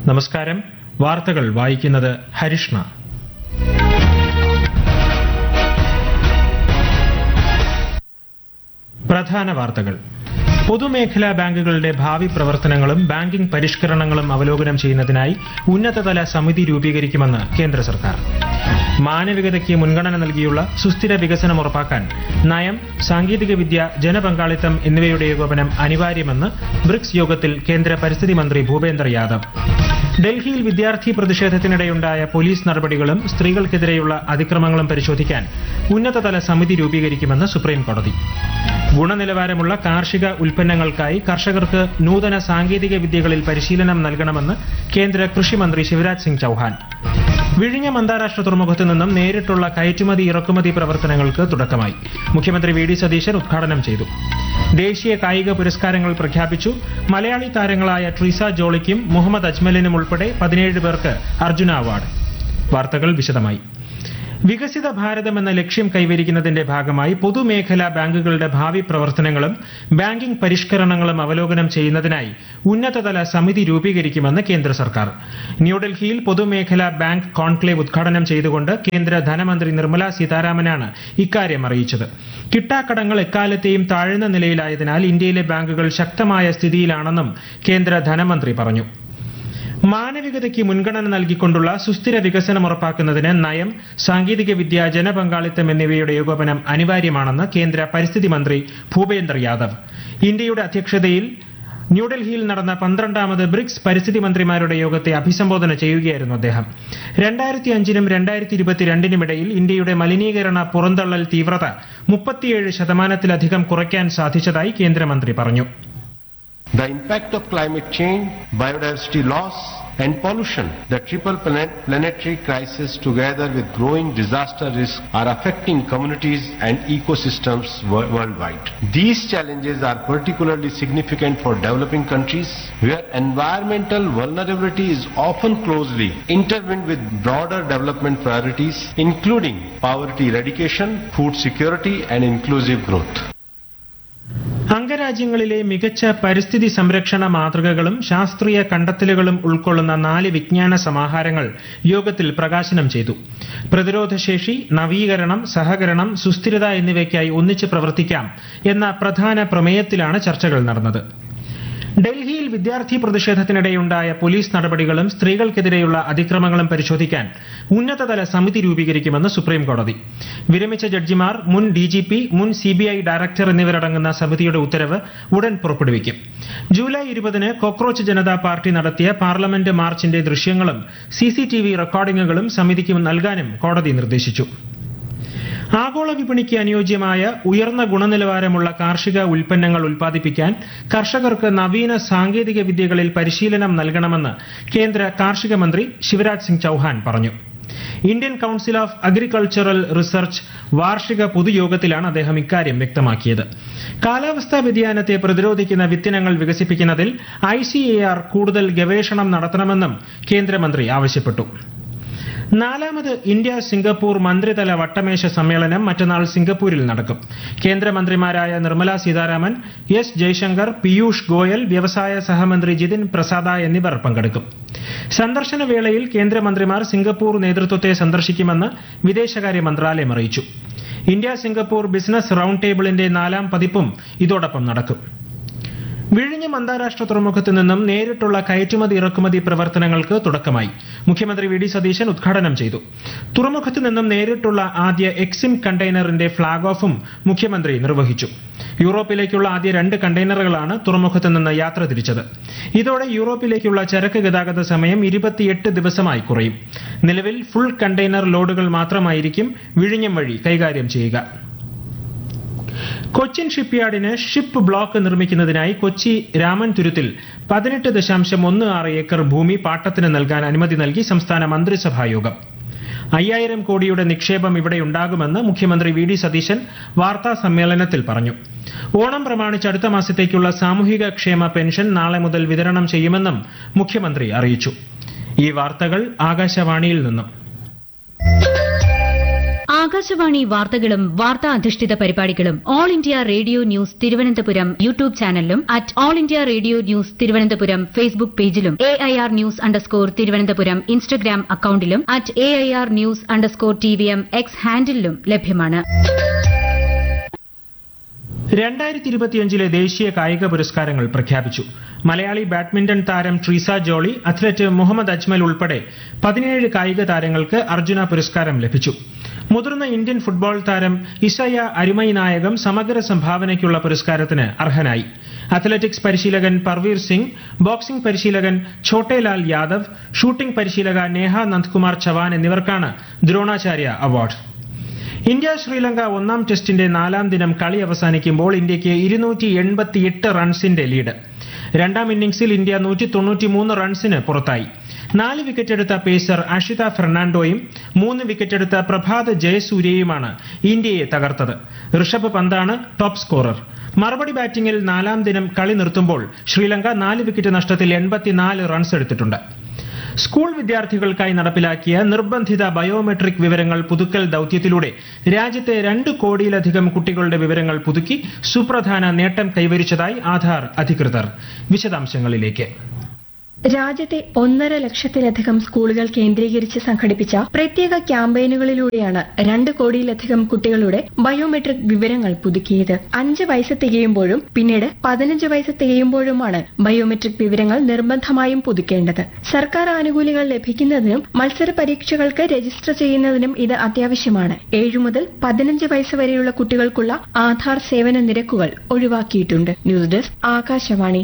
നമസ്കാരം വാർത്തകൾ വായിക്കുന്നത് ഹരിഷ്ണ പ്രധാന വാർത്തകൾ പൊതുമേഖലാ ബാങ്കുകളുടെ ഭാവി പ്രവർത്തനങ്ങളും ബാങ്കിംഗ് പരിഷ്കരണങ്ങളും അവലോകനം ചെയ്യുന്നതിനായി ഉന്നതതല സമിതി രൂപീകരിക്കുമെന്ന് കേന്ദ്ര സർക്കാർ മാനവികതയ്ക്ക് മുൻഗണന നൽകിയുള്ള സുസ്ഥിര വികസനം ഉറപ്പാക്കാൻ നയം സാങ്കേതികവിദ്യ ജനപങ്കാളിത്തം എന്നിവയുടെ ഏകോപനം അനിവാര്യമെന്ന് ബ്രിക്സ് യോഗത്തിൽ കേന്ദ്ര പരിസ്ഥിതി മന്ത്രി ഭൂപേന്ദ്ര യാദവ് ഡൽഹിയിൽ വിദ്യാർത്ഥി പ്രതിഷേധത്തിനിടെയുണ്ടായ പോലീസ് നടപടികളും സ്ത്രീകൾക്കെതിരെയുള്ള അതിക്രമങ്ങളും പരിശോധിക്കാൻ ഉന്നതതല സമിതി രൂപീകരിക്കുമെന്ന് സുപ്രീം കോടതി ഗുണനിലവാരമുള്ള കാർഷിക ഉൽപ്പന്നങ്ങൾക്കായി കർഷകർക്ക് നൂതന സാങ്കേതിക വിദ്യകളിൽ പരിശീലനം നൽകണമെന്ന് കേന്ദ്ര കൃഷിമന്ത്രി ശിവരാജ് സിംഗ് ചൌഹാൻ വിഴിഞ്ഞം അന്താരാഷ്ട്ര തുറമുഖത്ത് നിന്നും നേരിട്ടുള്ള കയറ്റുമതി ഇറക്കുമതി പ്രവർത്തനങ്ങൾക്ക് തുടക്കമായി മുഖ്യമന്ത്രി വി ഡി സതീശൻ ഉദ്ഘാടനം ചെയ്തു ദേശീയ കായിക പുരസ്കാരങ്ങൾ പ്രഖ്യാപിച്ചു മലയാളി താരങ്ങളായ ട്രീസ ജോളിക്കും മുഹമ്മദ് അജ്മലിനും ഉൾപ്പെടെ പതിനേഴ് പേർക്ക് അർജുന അവാർഡ് വാർത്തകൾ വിശദമായി വികസിത ഭാരതം എന്ന ലക്ഷ്യം കൈവരിക്കുന്നതിന്റെ ഭാഗമായി പൊതുമേഖലാ ബാങ്കുകളുടെ ഭാവി പ്രവർത്തനങ്ങളും ബാങ്കിംഗ് പരിഷ്കരണങ്ങളും അവലോകനം ചെയ്യുന്നതിനായി ഉന്നതതല സമിതി രൂപീകരിക്കുമെന്ന് കേന്ദ്ര സർക്കാർ ന്യൂഡൽഹിയിൽ പൊതുമേഖലാ ബാങ്ക് കോൺക്ലേവ് ഉദ്ഘാടനം ചെയ്തുകൊണ്ട് കേന്ദ്ര ധനമന്ത്രി നിർമ്മല സീതാരാമനാണ് ഇക്കാര്യം അറിയിച്ചത് കിട്ടാക്കടങ്ങൾ എക്കാലത്തെയും താഴ്ന്ന നിലയിലായതിനാൽ ഇന്ത്യയിലെ ബാങ്കുകൾ ശക്തമായ സ്ഥിതിയിലാണെന്നും കേന്ദ്ര ധനമന്ത്രി പറഞ്ഞു മാനവികതയ്ക്ക് മുൻഗണന നൽകിക്കൊണ്ടുള്ള സുസ്ഥിര വികസനം ഉറപ്പാക്കുന്നതിന് നയം സാങ്കേതികവിദ്യ ജനപങ്കാളിത്തം എന്നിവയുടെ ഏകോപനം അനിവാര്യമാണെന്ന് കേന്ദ്ര പരിസ്ഥിതി മന്ത്രി ഭൂപേന്ദ്ര യാദവ് ഇന്ത്യയുടെ അധ്യക്ഷതയിൽ ന്യൂഡൽഹിയിൽ നടന്ന പന്ത്രണ്ടാമത് ബ്രിക്സ് പരിസ്ഥിതി മന്ത്രിമാരുടെ യോഗത്തെ അഭിസംബോധന ചെയ്യുകയായിരുന്നു അദ്ദേഹം രണ്ടായിരത്തി അഞ്ചിനും രണ്ടായിരത്തി ഇരുപത്തിരണ്ടിനും ഇടയിൽ ഇന്ത്യയുടെ മലിനീകരണ പുറന്തള്ളൽ തീവ്രത മുപ്പത്തിയേഴ് ശതമാനത്തിലധികം കുറയ്ക്കാൻ സാധിച്ചതായി കേന്ദ്രമന്ത്രി പറഞ്ഞു The impact of climate change, biodiversity loss, and pollution, the triple planet planetary crisis together with growing disaster risk are affecting communities and ecosystems wo- worldwide. These challenges are particularly significant for developing countries where environmental vulnerability is often closely intertwined with broader development priorities including poverty eradication, food security and inclusive growth. അംഗരാജ്യങ്ങളിലെ മികച്ച പരിസ്ഥിതി സംരക്ഷണ മാതൃകകളും ശാസ്ത്രീയ കണ്ടെത്തലുകളും ഉൾക്കൊള്ളുന്ന നാല് വിജ്ഞാന സമാഹാരങ്ങൾ യോഗത്തിൽ പ്രകാശനം ചെയ്തു പ്രതിരോധശേഷി നവീകരണം സഹകരണം സുസ്ഥിരത എന്നിവയ്ക്കായി ഒന്നിച്ച് പ്രവർത്തിക്കാം എന്ന പ്രധാന പ്രമേയത്തിലാണ് ചർച്ചകൾ നടന്നത് ഡൽഹിയിൽ വിദ്യാർത്ഥി പ്രതിഷേധത്തിനിടെയുണ്ടായ പോലീസ് നടപടികളും സ്ത്രീകൾക്കെതിരെയുള്ള അതിക്രമങ്ങളും പരിശോധിക്കാൻ ഉന്നതതല സമിതി രൂപീകരിക്കുമെന്ന് സുപ്രീം കോടതി വിരമിച്ച ജഡ്ജിമാർ മുൻ ഡിജിപി മുൻ സിബിഐ ഡയറക്ടർ എന്നിവരടങ്ങുന്ന സമിതിയുടെ ഉത്തരവ് ഉടൻ പുറപ്പെടുവിക്കും ജൂലൈ ഇരുപതിന് കോക്രോച്ച് ജനതാ പാർട്ടി നടത്തിയ പാർലമെന്റ് മാർച്ചിന്റെ ദൃശ്യങ്ങളും സിസിടിവി റെക്കോർഡിംഗുകളും സമിതിക്ക് നൽകാനും കോടതി നിർദ്ദേശിച്ചു ആഗോള വിപണിക്ക് അനുയോജ്യമായ ഉയർന്ന ഗുണനിലവാരമുള്ള കാർഷിക ഉൽപ്പന്നങ്ങൾ ഉൽപ്പാദിപ്പിക്കാൻ കർഷകർക്ക് നവീന സാങ്കേതിക വിദ്യകളിൽ പരിശീലനം നൽകണമെന്ന് കേന്ദ്ര കാർഷിക മന്ത്രി ശിവരാജ് സിംഗ് ചൌഹാൻ പറഞ്ഞു Indian council of agricultural research വാർഷിക പൊതുയോഗത്തിലാണ് അദ്ദേഹം ഇക്കാര്യം വ്യക്തമാക്കിയത് കാലാവസ്ഥാ വ്യതിയാനത്തെ പ്രതിരോധിക്കുന്ന വിത്തിനങ്ങൾ വികസിപ്പിക്കുന്നതിൽ ഐ കൂടുതൽ ഗവേഷണം നടത്തണമെന്നും കേന്ദ്രമന്ത്രി ആവശ്യപ്പെട്ടു നാലാമത് ഇന്ത്യ സിംഗപ്പൂർ മന്ത്രിതല വട്ടമേശ സമ്മേളനം മറ്റന്നാൾ സിംഗപ്പൂരിൽ നടക്കും കേന്ദ്രമന്ത്രിമാരായ നിർമ്മല സീതാരാമൻ എസ് ജയശങ്കർ പീയൂഷ് ഗോയൽ വ്യവസായ സഹമന്ത്രി ജിതിൻ പ്രസാദ എന്നിവർ പങ്കെടുക്കും സന്ദർശന വേളയിൽ കേന്ദ്രമന്ത്രിമാർ സിംഗപ്പൂർ നേതൃത്വത്തെ സന്ദർശിക്കുമെന്ന് വിദേശകാര്യ മന്ത്രാലയം അറിയിച്ചു ഇന്ത്യ സിംഗപ്പൂർ ബിസിനസ് റൌണ്ട് ടേബിളിന്റെ നാലാം പതിപ്പും ഇതോടൊപ്പം നടക്കും വിഴിഞ്ഞം അന്താരാഷ്ട്ര തുറമുഖത്ത് നിന്നും നേരിട്ടുള്ള കയറ്റുമതി ഇറക്കുമതി പ്രവർത്തനങ്ങൾക്ക് തുടക്കമായി മുഖ്യമന്ത്രി വി ഡി സതീശൻ ഉദ്ഘാടനം ചെയ്തു തുറമുഖത്ത് നിന്നും നേരിട്ടുള്ള ആദ്യ എക്സിം കണ്ടെയ്നറിന്റെ ഫ്ളാഗ് ഓഫും മുഖ്യമന്ത്രി നിർവഹിച്ചു യൂറോപ്പിലേക്കുള്ള ആദ്യ രണ്ട് കണ്ടെയ്നറുകളാണ് തുറമുഖത്ത് നിന്ന് യാത്ര തിരിച്ചത് ഇതോടെ യൂറോപ്പിലേക്കുള്ള ചരക്ക് ഗതാഗത സമയം ഇരുപത്തിയെട്ട് ദിവസമായി കുറയും നിലവിൽ ഫുൾ കണ്ടെയ്നർ ലോഡുകൾ മാത്രമായിരിക്കും വിഴിഞ്ഞം വഴി കൈകാര്യം ചെയ്യുക കൊച്ചിൻ ഷിപ്പ്യാർഡിന് ഷിപ്പ് ബ്ലോക്ക് നിർമ്മിക്കുന്നതിനായി കൊച്ചി രാമൻ തുരുത്തിൽ പതിനെട്ട് ദശാംശം ഒന്ന് ആറ് ഏക്കർ ഭൂമി പാട്ടത്തിന് നൽകാൻ അനുമതി നൽകി സംസ്ഥാന മന്ത്രിസഭാ യോഗം അയ്യായിരം കോടിയുടെ നിക്ഷേപം ഇവിടെയുണ്ടാകുമെന്ന് മുഖ്യമന്ത്രി വി ഡി സതീശൻ വാർത്താ സമ്മേളനത്തിൽ പറഞ്ഞു ഓണം പ്രമാണിച്ച് അടുത്ത മാസത്തേക്കുള്ള സാമൂഹിക ക്ഷേമ പെൻഷൻ നാളെ മുതൽ വിതരണം ചെയ്യുമെന്നും മുഖ്യമന്ത്രി അറിയിച്ചു ഈ വാർത്തകൾ ആകാശവാണിയിൽ നിന്നും ആകാശവാണി വാർത്തകളും വാർത്താ അധിഷ്ഠിത പരിപാടികളും all India radio news Thiruvananthapuram YouTube ചാനലിലും at all India radio news Thiruvananthapuram Facebook പേജിലും A I R news underscore Thiruvananthapuram Instagram അക്കൌണ്ടിലും at A I R news underscore T V M X ഹാൻഡിലും ലഭ്യമാണ് രണ്ടായിരത്തി ഇരുപത്തിയഞ്ചിലെ ദേശീയ കായിക പുരസ്കാരങ്ങൾ പ്രഖ്യാപിച്ചു മലയാളി ബാഡ്മിന്റൺ താരം ട്രീസ ജോളി അത്ലറ്റ് മുഹമ്മദ് അജ്മൽ ഉൾപ്പെടെ പതിനേഴ് കായിക താരങ്ങൾക്ക് അർജുന പുരസ്കാരം ലഭിച്ചു മുതിർന്ന ഇന്ത്യൻ ഫുട്ബോൾ താരം ഇസയ അരുമൈ നായകം സമഗ്ര സംഭാവനയ്ക്കുള്ള പുരസ്കാരത്തിന് അർഹനായി അത്ലറ്റിക്സ് പരിശീലകൻ പർവീർ സിംഗ് ബോക്സിംഗ് പരിശീലകൻ ഛോട്ടേലാൽ യാദവ് ഷൂട്ടിംഗ് പരിശീലക നേഹ നന്ദ്കുമാർ ചവാൻ എന്നിവർക്കാണ് ദ്രോണാചാര്യ അവാർഡ് ഇന്ത്യ ശ്രീലങ്ക ഒന്നാം ടെസ്റ്റിന്റെ നാലാം ദിനം കളി അവസാനിക്കുമ്പോൾ ഇന്ത്യയ്ക്ക് ഇരുന്നൂറ്റി എൺപത്തിയെട്ട് റൺസിന്റെ ലീഡ് രണ്ടാം ഇന്നിംഗ്സിൽ ഇന്ത്യ നൂറ്റി തൊണ്ണൂറ്റിമൂന്ന് റൺസിന് പുറത്തായി നാല് വിക്കറ്റെടുത്ത പേസർ അഷിത ഫെർണാണ്ടോയും മൂന്ന് വിക്കറ്റെടുത്ത പ്രഭാത് ജയസൂര്യയുമാണ് ഇന്ത്യയെ തകർത്തത് ഋഷഭ് പന്താണ് ടോപ്പ് സ്കോറർ മറുപടി ബാറ്റിംഗിൽ നാലാം ദിനം കളി നിർത്തുമ്പോൾ ശ്രീലങ്ക നാല് വിക്കറ്റ് നഷ്ടത്തിൽ എൺപത്തിനാല് റൺസ് എടുത്തിട്ടുണ്ട് സ്കൂൾ വിദ്യാർത്ഥികൾക്കായി നടപ്പിലാക്കിയ നിർബന്ധിത ബയോമെട്രിക് വിവരങ്ങൾ പുതുക്കൽ ദൌത്യത്തിലൂടെ രാജ്യത്തെ രണ്ട് കോടിയിലധികം കുട്ടികളുടെ വിവരങ്ങൾ പുതുക്കി സുപ്രധാന നേട്ടം കൈവരിച്ചതായി ആധാർ അധികൃതർ വിശദാംശങ്ങളിലേക്ക് രാജ്യത്തെ ഒന്നര ലക്ഷത്തിലധികം സ്കൂളുകൾ കേന്ദ്രീകരിച്ച് സംഘടിപ്പിച്ച പ്രത്യേക ക്യാമ്പയിനുകളിലൂടെയാണ് രണ്ട് കോടിയിലധികം കുട്ടികളുടെ ബയോമെട്രിക് വിവരങ്ങൾ പുതുക്കിയത് അഞ്ച് വയസ്സ് തികയുമ്പോഴും പിന്നീട് പതിനഞ്ച് വയസ്സ് തികയുമ്പോഴുമാണ് ബയോമെട്രിക് വിവരങ്ങൾ നിർബന്ധമായും പുതുക്കേണ്ടത് സർക്കാർ ആനുകൂല്യങ്ങൾ ലഭിക്കുന്നതിനും മത്സര പരീക്ഷകൾക്ക് രജിസ്റ്റർ ചെയ്യുന്നതിനും ഇത് അത്യാവശ്യമാണ് ഏഴു മുതൽ പതിനഞ്ച് വയസ്സ് വരെയുള്ള കുട്ടികൾക്കുള്ള ആധാർ സേവന നിരക്കുകൾ ഒഴിവാക്കിയിട്ടുണ്ട് news desk Akashvani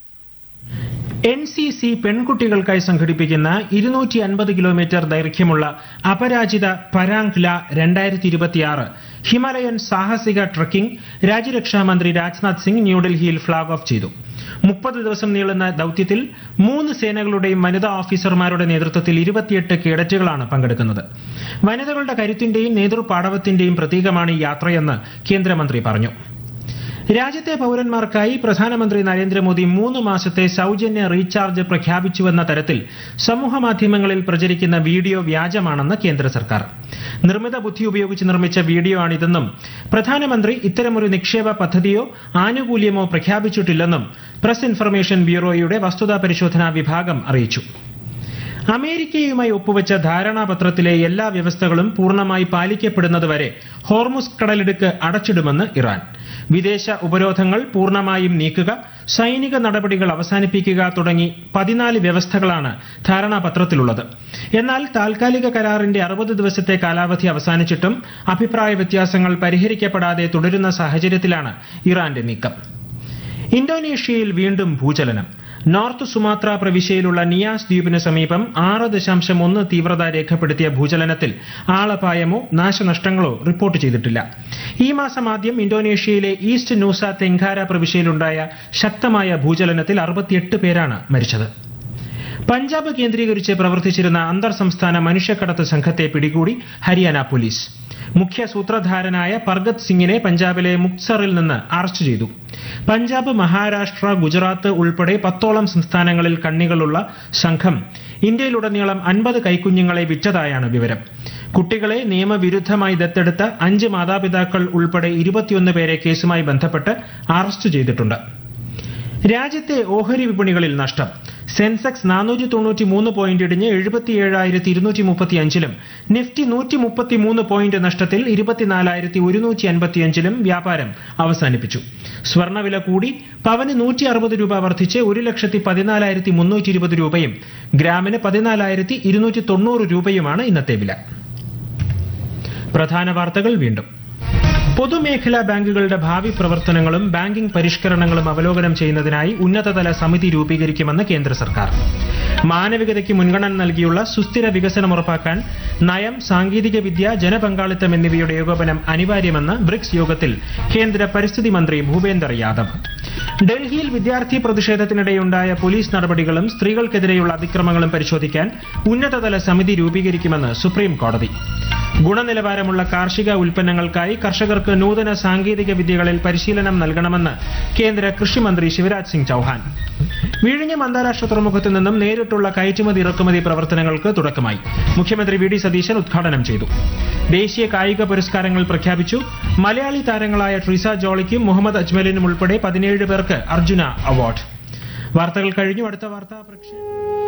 N C C പെൺകുട്ടികൾക്കായി സംഘടിപ്പിക്കുന്ന ഇരുന്നൂറ്റി അൻപത് കിലോമീറ്റർ ദൈർഘ്യമുള്ള അപരാജിത പരാങ്ക്ല രണ്ടായിരത്തി ഇരുപത്തിയാറ് ഹിമാലയൻ സാഹസിക ട്രക്കിംഗ് രാജ്യരക്ഷാമന്ത്രി രാജ്നാഥ് സിംഗ് ന്യൂഡൽഹിയിൽ ഫ്ളാഗ് ഓഫ് ചെയ്തു മുപ്പത് ദിവസം നീളുന്ന ദൌത്യത്തിൽ മൂന്ന് സേനകളുടെയും വനിതാ ഓഫീസർമാരുടെ നേതൃത്വത്തിൽ ഇരുപത്തിയെട്ട് കേഡറ്റുകളാണ് പങ്കെടുക്കുന്നത് വനിതകളുടെ കരുത്തിന്റെയും നേതൃപാടവത്തിന്റെയും പ്രതീകമാണ് ഈ യാത്രയെന്ന് കേന്ദ്രമന്ത്രി പറഞ്ഞു രാജ്യത്തെ പൌരന്മാർക്കായി പ്രധാനമന്ത്രി നരേന്ദ്രമോദി മൂന്ന് മാസത്തെ സൌജന്യ റീചാർജ് പ്രഖ്യാപിച്ചുവെന്ന തരത്തിൽ സമൂഹ മാധ്യമങ്ങളിൽ പ്രചരിക്കുന്ന വീഡിയോ വ്യാജമാണെന്ന് കേന്ദ്ര സർക്കാർ നിർമ്മിത ബുദ്ധി ഉപയോഗിച്ച് നിർമ്മിച്ച വീഡിയോ ആണിതെന്നും പ്രധാനമന്ത്രി ഇത്തരമൊരു നിക്ഷേപ പദ്ധതിയോ ആനുകൂല്യമോ പ്രഖ്യാപിച്ചിട്ടില്ലെന്നും പ്രസ് ഇൻഫർമേഷൻ ബ്യൂറോയുടെ വസ്തുതാ പരിശോധനാ വിഭാഗം അറിയിച്ചു അമേരിക്കയുമായി ഒപ്പുവെച്ച ധാരണാപത്രത്തിലെ എല്ലാ വ്യവസ്ഥകളും പൂർണ്ണമായി പാലിക്കപ്പെടുന്നതുവരെ ഹോർമുസ് കടലിടുക്ക് അടച്ചിടുമെന്ന് ഇറാൻ വിദേശ ഉപരോധങ്ങൾ പൂർണ്ണമായും നീക്കുക സൈനിക നടപടികൾ അവസാനിപ്പിക്കുക തുടങ്ങി പതിനാല് വ്യവസ്ഥകളാണ് ധാരണാപത്രത്തിലുള്ളത് എന്നാൽ താൽക്കാലിക കരാറിന്റെ അറുപത് ദിവസത്തെ കാലാവധി അവസാനിച്ചിട്ടും അഭിപ്രായ വ്യത്യാസങ്ങൾ പരിഹരിക്കപ്പെടാതെ തുടരുന്ന സാഹചര്യത്തിലാണ് ഇറാന്റെ നീക്കം ഇന്തോനേഷ്യയിൽ വീണ്ടും ഭൂചലനം നോർത്ത് സുമാത്ര പ്രവിശ്യയിലുള്ള നിയാസ് ദ്വീപിന് സമീപം ആറ് ദശാംശം ഒന്ന് തീവ്രത രേഖപ്പെടുത്തിയ ഭൂചലനത്തിൽ ആളപായമോ നാശനഷ്ടങ്ങളോ റിപ്പോർട്ട് ചെയ്തിട്ടില്ല ഈ മാസം ആദ്യം ഇന്തോനേഷ്യയിലെ ഈസ്റ്റ് നൂസ തെങ്കാര പ്രവിശ്യയിലുണ്ടായ ശക്തമായ ഭൂചലനത്തിൽ അറുപത്തിയെട്ട് പേരാണ് മരിച്ചത് പഞ്ചാബ് കേന്ദ്രീകരിച്ച് പ്രവർത്തിച്ചിരുന്ന അന്തർ സംസ്ഥാന മനുഷ്യക്കടത്ത് സംഘത്തെ പിടികൂടി ഹരിയാന പോലീസ് മുഖ്യ സൂത്രധാരനായ പർഗത് സിംഗിനെ പഞ്ചാബിലെ മുക്സറിൽ നിന്ന് അറസ്റ്റ് ചെയ്തു പഞ്ചാബ് മഹാരാഷ്ട്ര ഗുജറാത്ത് ഉൾപ്പെടെ പത്തോളം സംസ്ഥാനങ്ങളിൽ കണ്ണികളുള്ള സംഘം ഇന്ത്യയിലുടനീളം അൻപത് കൈക്കുഞ്ഞുങ്ങളെ വിറ്റതായാണ് വിവരം കുട്ടികളെ നിയമവിരുദ്ധമായി ദത്തെടുത്ത അഞ്ച് മാതാപിതാക്കൾ ഉൾപ്പെടെ ഇരുപത്തിയൊന്ന് പേരെ കേസുമായി ബന്ധപ്പെട്ട് അറസ്റ്റ് ചെയ്തിട്ടുണ്ട് രാജ്യത്തെ ഓഹരി വിപണികളിൽ നഷ്ടം സെൻസെക്സ് നാനൂറ്റി തൊണ്ണൂറ്റി മൂന്ന് പോയിന്റ് ഇടിഞ്ഞ് എഴുപത്തിയേഴായിരത്തി ഇരുന്നൂറ്റി മുപ്പത്തി അഞ്ചിലും നിഫ്റ്റി നൂറ്റി മുപ്പത്തി മൂന്ന് പോയിന്റ് നഷ്ടത്തിൽ ഇരുപത്തിനാലായിരത്തി ഒരുന്നൂറ്റി അൻപത്തിയഞ്ചിലും വ്യാപാരം അവസാനിപ്പിച്ചു സ്വർണ്ണവില കൂടി പവന് നൂറ്റി അറുപത് രൂപ വർദ്ധിച്ച് ഒരു ലക്ഷത്തി പതിനാലായിരത്തി മുന്നൂറ്റി ഇരുപത് രൂപയും ഗ്രാമിന് പതിനാലായിരത്തി ഇരുന്നൂറ്റി തൊണ്ണൂറ് രൂപയുമാണ് ഇന്നത്തെ വില പ്രധാന വാർത്തകൾ വീണ്ടും പൊതുമേഖലാ ബാങ്കുകളുടെ ഭാവി പ്രവർത്തനങ്ങളും ബാങ്കിംഗ് പരിഷ്കരണങ്ങളും അവലോകനം ചെയ്യുന്നതിനായി ഉന്നതതല സമിതി രൂപീകരിക്കുമെന്ന് കേന്ദ്ര സർക്കാർ മാനവികതയ്ക്ക് മുൻഗണന നൽകിയുള്ള സുസ്ഥിര വികസനം ഉറപ്പാക്കാൻ നയം സാങ്കേതിക വിദ്യ ജനപങ്കാളിത്തം എന്നിവയുടെ ഏകോപനം അനിവാര്യമെന്ന് ബ്രിക്സ് യോഗത്തിൽ കേന്ദ്ര പരിസ്ഥിതി മന്ത്രി ഭൂപേന്ദർ യാദവ് ഡൽഹിയിൽ വിദ്യാർത്ഥി പ്രതിഷേധത്തിനിടെയുണ്ടായ പോലീസ് നടപടികളും സ്ത്രീകൾക്കെതിരെയുള്ള അതിക്രമങ്ങളും പരിശോധിക്കാൻ ഉന്നതതല സമിതി രൂപീകരിക്കുമെന്ന് സുപ്രീം കോടതി ഗുണനിലവാരമുള്ള കാർഷിക ഉൽപ്പന്നങ്ങൾക്കായി കർഷകർക്ക് നൂതന സാങ്കേതിക വിദ്യകളിൽ പരിശീലനം നൽകണമെന്ന് കേന്ദ്ര കൃഷിമന്ത്രി ശിവരാജ് സിംഗ് ചൌഹാൻ വിഴിഞ്ഞം അന്താരാഷ്ട്ര തുറമുഖത്തു നിന്നും നേരിട്ടുള്ള കയറ്റുമതി ഇറക്കുമതി പ്രവർത്തനങ്ങൾക്ക് തുടക്കമായി മുഖ്യമന്ത്രി വി ഡി സതീശൻ ഉദ്ഘാടനം ചെയ്തു ദേശീയ കായിക പുരസ്കാരങ്ങൾ പ്രഖ്യാപിച്ചു മലയാളി താരങ്ങളായ ട്രിസ ജോളിക്കും മുഹമ്മദ് അജ്മലിനും ഉൾപ്പെടെ പതിനേഴ് പേർക്ക് അർജുന അവാർഡ് വാർത്തകൾ കഴിഞ്ഞു അടുത്ത വാർത്താ പ്രക്ഷേപണം